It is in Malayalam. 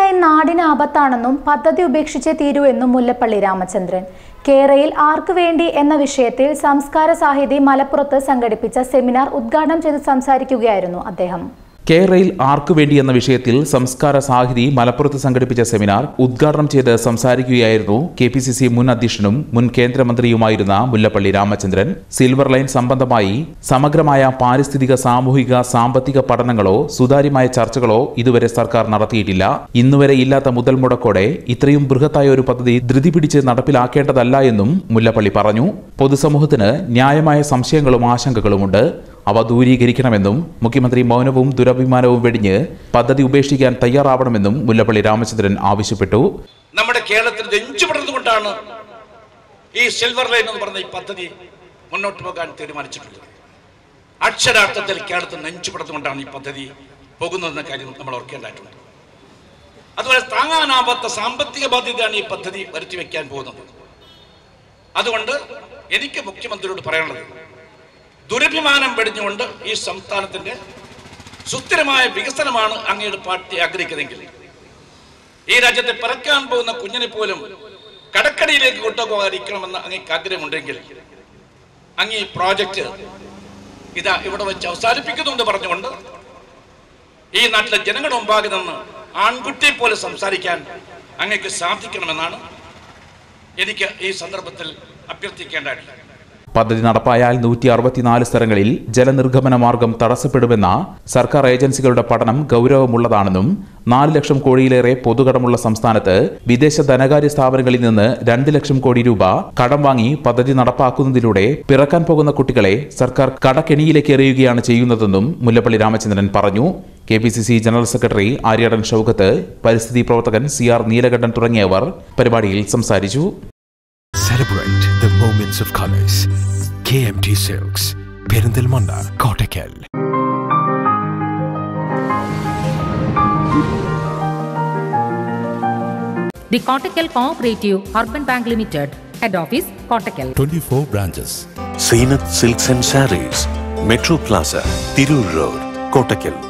ലൈൻ നാടിന് ആപത്താണെന്നും പദ്ധതി ഉപേക്ഷിച്ചേ തീരൂ എന്നും മുല്ലപ്പള്ളി രാമചന്ദ്രൻ കേരയിൽ ആർക്കു വേണ്ടി എന്ന വിഷയത്തിൽ സംസ്കാര സാഹിതി മലപ്പുറത്ത് സംഘടിപ്പിച്ച സെമിനാർ ഉദ്ഘാടനം ചെയ്ത് സംസാരിക്കുകയായിരുന്നു അദ്ദേഹം കേരയിൽ ആർക്കു വേണ്ടി എന്ന വിഷയത്തിൽ സംസ്കാര സാഹിതി മലപ്പുറത്ത് സംഘടിപ്പിച്ച സെമിനാർ ഉദ്ഘാടനം ചെയ്ത് സംസാരിക്കുകയായിരുന്നു കെ പി സി സി മുൻ അധ്യക്ഷനും മുൻ കേന്ദ്രമന്ത്രിയുമായിരുന്ന മുല്ലപ്പള്ളി രാമചന്ദ്രൻ സിൽവർ ലൈൻ സംബന്ധമായി സമഗ്രമായ പാരിസ്ഥിതിക സാമൂഹിക സാമ്പത്തിക പഠനങ്ങളോ സുതാര്യമായ ചർച്ചകളോ ഇതുവരെ സർക്കാർ നടത്തിയിട്ടില്ല ഇന്നുവരെ ഇല്ലാത്ത മുതൽ മുടക്കോടെ ഇത്രയും ബൃഹത്തായ ഒരു പദ്ധതി ധൃതി പിടിച്ച് നടപ്പിലാക്കേണ്ടതല്ല എന്നും മുല്ലപ്പള്ളി പറഞ്ഞു പൊതുസമൂഹത്തിന് ന്യായമായ സംശയങ്ങളും ആശങ്കകളുമുണ്ട് അവ ദൂരീകരിക്കണമെന്നും മുഖ്യമന്ത്രി മൗനവും ദുരഭിമാനവും വെടിഞ്ഞ് പദ്ധതി ഉപേക്ഷിക്കാൻ തയ്യാറാവണമെന്നും മുല്ലപ്പള്ളി രാമചന്ദ്രൻ ആവശ്യപ്പെട്ടു നമ്മുടെ കേരളത്തിൽ നെഞ്ചു പടർന്നുകൊണ്ടാണ് ഈ സിൽവർ ലൈൻ എന്ന് പറഞ്ഞ ഈ പദ്ധതി മുന്നോട്ട് പോകാൻ തീരുമാനിച്ചിട്ടുള്ളത് അക്ഷരാർത്ഥത്തിൽ കേരളത്തിൽ നെഞ്ചു പടർന്നുകൊണ്ടാണ് ഈ പദ്ധതി പോകുന്നതെന്ന കാര്യം നമ്മൾ ഓർക്കേണ്ടതായിട്ടുണ്ട് അതുപോലെ താങ്ങാനാവാത്ത സാമ്പത്തിക ബാധ്യതയാണ് ഈ പദ്ധതി വരുത്തി വെക്കാൻ പോകുന്നത് അതുകൊണ്ട് എനിക്ക് മുഖ്യമന്ത്രിയോട് പറയാനുള്ളത് ദുരഭിമാനം വെടിഞ്ഞുകൊണ്ട് ഈ സംസ്ഥാനത്തിന്റെ സുസ്ഥിരമായ വികസനമാണ് അങ്ങയുടെ പാർട്ടി ആഗ്രഹിക്കുന്നതെങ്കിൽ ഈ രാജ്യത്തെ പിറക്കാൻ പോകുന്ന കുഞ്ഞിനെ പോലും കടക്കടിയിലേക്ക് കൊണ്ടുപോകാതിരിക്കണമെന്ന് അങ്ങേക്ക് ആഗ്രഹമുണ്ടെങ്കിൽ അങ്ങ് ഈ പ്രോജക്റ്റ് ഇതാ ഇവിടെ വെച്ച് അവസാനിപ്പിക്കുന്നു എന്ന് പറഞ്ഞുകൊണ്ട് ഈ നാട്ടിലെ ജനങ്ങളുടെ മുമ്പാകെ നിന്ന് ആൺകുട്ടിയെ പോലെ സംസാരിക്കാൻ അങ്ങേക്ക് സാധിക്കണമെന്നാണ് എനിക്ക് ഈ സന്ദർഭത്തിൽ അഭ്യർത്ഥിക്കേണ്ടതായിട്ട് പദ്ധതി നടപ്പായാൽ നൂറ്റി അറുപത്തിനാല് സ്ഥലങ്ങളിൽ ജലനിർഗമന മാർഗം തടസ്സപ്പെടുമെന്ന സർക്കാർ ഏജൻസികളുടെ പഠനം ഗൗരവമുള്ളതാണെന്നും നാല് ലക്ഷം കോടിയിലേറെ പൊതുകടമുള്ള സംസ്ഥാനത്ത് വിദേശ ധനകാര്യ സ്ഥാപനങ്ങളിൽ നിന്ന് രണ്ട് ലക്ഷം കോടി രൂപ കടം വാങ്ങി പദ്ധതി നടപ്പാക്കുന്നതിലൂടെ പിറക്കാൻ പോകുന്ന കുട്ടികളെ സർക്കാർ കടക്കെണിയിലേക്ക് എറിയുകയാണ് ചെയ്യുന്നതെന്നും മുല്ലപ്പള്ളി രാമചന്ദ്രൻ പറഞ്ഞു K P C C general secretary Aryadan Shoukath പരിസ്ഥിതി പ്രവർത്തകൻ സി ആർ നീലകണ്ഠൻ തുടങ്ങിയവർ പരിപാടിയിൽ സംസാരിച്ചു Celebrate the moments of colors. KMT Silks, Perindalmanda, Kottakkal. The Kottakkal Cooperative Urban Bank Limited, Head Office, Kottakkal. 24 branches. Zeenath silks and sarees metro plaza Tirur road Kottakkal